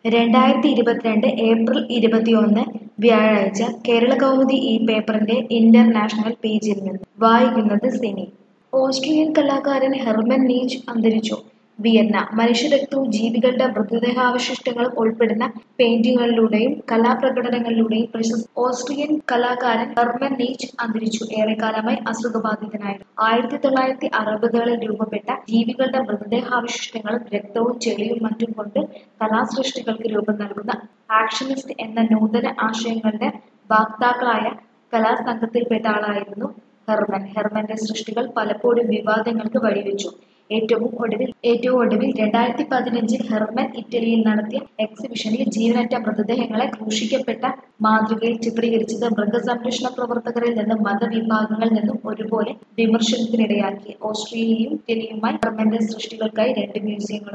രണ്ടായിരത്തി ഇരുപത്തിരണ്ട് ഏപ്രിൽ ഇരുപത്തിയൊന്ന് വ്യാഴാഴ്ച കേരളകൗമുദി ഈ പേപ്പറിന്റെ ഇന്റർനാഷണൽ പേജിൽ നിന്ന് വായിക്കുന്നത് സിനി ഓസ്ട്രിയൻ കലാകാരൻ ഹെർമൻ നീച്ച് അന്തരിച്ചു വിയന്ന മനുഷ്യരക്തവും ജീവികളുടെ മൃതദേഹാവശിഷ്ടങ്ങളും ഉൾപ്പെടുന്ന പെയിന്റിങ്ങുകളിലൂടെയും കലാപ്രകടനങ്ങളിലൂടെയും പ്രശസ്ത ഓസ്ട്രിയൻ കലാകാരൻ ഹെർമൻ നീച്ച് അന്തരിച്ചു ഏറെക്കാലമായി അസുഖബാധിതനായിരുന്നു ആയിരത്തി തൊള്ളായിരത്തി അറുപതുകളിൽ രൂപപ്പെട്ട ജീവികളുടെ മൃതദേഹാവശിഷ്ടങ്ങളും രക്തവും ചെളിയും മറ്റും കൊണ്ട് കലാസൃഷ്ടികൾക്ക് രൂപം നൽകുന്ന ആക്ഷനിസ്റ്റ് എന്ന നൂതന ആശയങ്ങളുടെ വാക്താക്കളായ കലാസംഘത്തിൽപ്പെട്ട ആളായിരുന്നു ഹെർമൻ ഹെർമന്റെ സൃഷ്ടികൾ പലപ്പോഴും വിവാദങ്ങൾക്ക് വഴിവെച്ചു ഏറ്റവും ഒടുവിൽ ഏറ്റവും ഒടുവിൽ രണ്ടായിരത്തി പതിനഞ്ചിൽ ഹെർമൻ ഇറ്റലിയിൽ നടത്തിയ എക്സിബിഷനിൽ ജീവനറ്റ മൃതദേഹങ്ങളെ ക്രൂശിക്കപ്പെട്ട മാതൃകയിൽ ചിത്രീകരിച്ചത് മൃഗസംരക്ഷണ പ്രവർത്തകരിൽ നിന്നും മതവിഭാഗങ്ങളിൽ നിന്നും ഒരുപോലെ വിമർശനത്തിനിടയാക്കി ഓസ്ട്രേലിയയും ഇറ്റലിയുമായി ഹെർമന്റെ സൃഷ്ടികൾക്കായി രണ്ട് മ്യൂസിയങ്ങളും